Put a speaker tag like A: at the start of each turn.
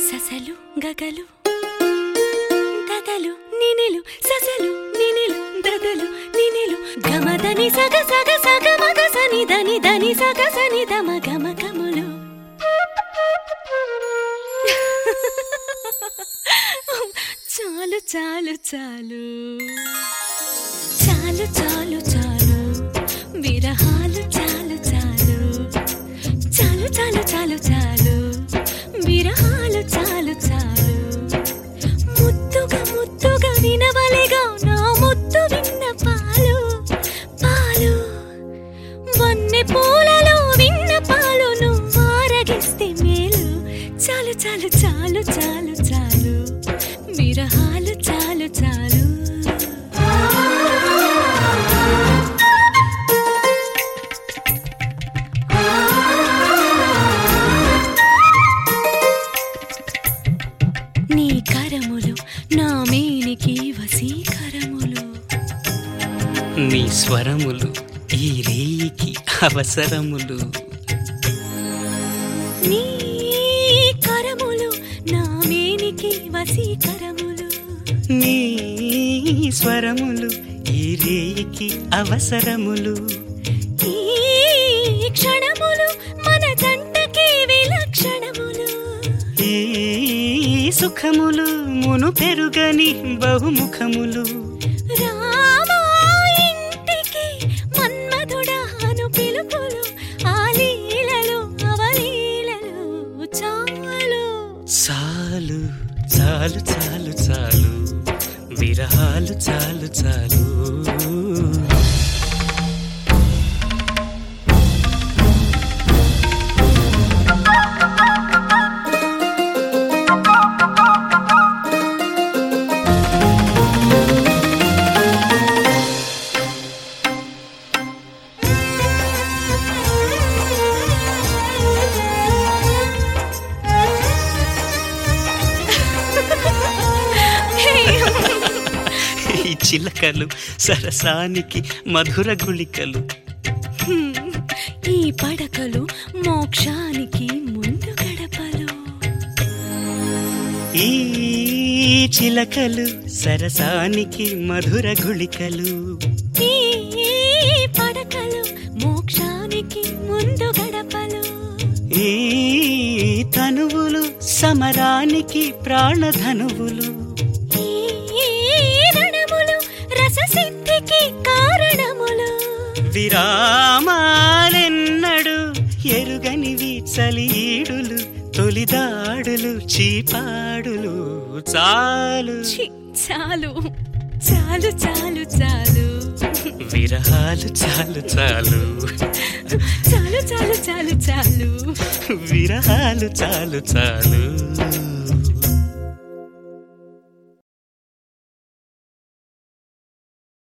A: ససలు గగలు దదలు నినిలు ససలు నినిలు దదలు నినిలు గమదని సగ సగ సగ మగ సని దని దని సగ సని దమ గమ గములు చాలు చాలు చాలు చాలు చాలు చాలు విరహాలు చాలు చాలు చాలు చాలు చాలు చాలు విరహాలు చాలు చాలు ముద్దుగా ముద్దుగా వినవలిగా నా ముద్దు విన్న పాలు పాలు వన్నె పూలలో విన్న పాలు నువ్వు ఆరగిస్తే మేలు చాలు చాలు చాలు చాలు చాలు విరహాలు చాలు చాలు నీ కరములు నా మేనికి వసీకరములు
B: నీ స్వరములు ఈ రేయికి అవసరములు
A: నీ కరములు నా మేనికి వసీకరములు
B: నీ స్వరములు ఈ రేయికి అవసరములు
A: ఈ క్షణములు మన జంటకి విలక్షణములు
B: ఈ సుఖములు మును పెరుగని బహుముఖములు
A: రామా ఇంటికి మన్మధుడాను పిలుపులు ఆ లీలలు అవలీలలు చాలు
B: చాలు చాలు చాలు చాలు విరహాలు చాలు చాలు ఈ చిలకలు సరసానికి మధుర గుళికలు
A: ఈ పడకలు మోక్షానికి ముందు గడపలు
B: ఈ చిలకలు సరసానికి మధుర గుళికలు
A: ఈ పడకలు మోక్షానికి ముందు గడపలు
B: ఈ తనువులు సమరానికి ప్రాణధనువులు
A: ఈ రణములు రససిద్ధికి కారణములు
B: విరామాలెన్నడు ఎరుగనివి చలీడులు తొలిదాడులు చీపాడులు చాలు
A: ఛీ, చాలు చాలు చాలు చాలు
B: విరహాలు చాలు చాలు
A: చాలు చాలు చాలు చాలు
B: విరహాలు చాలు చాలు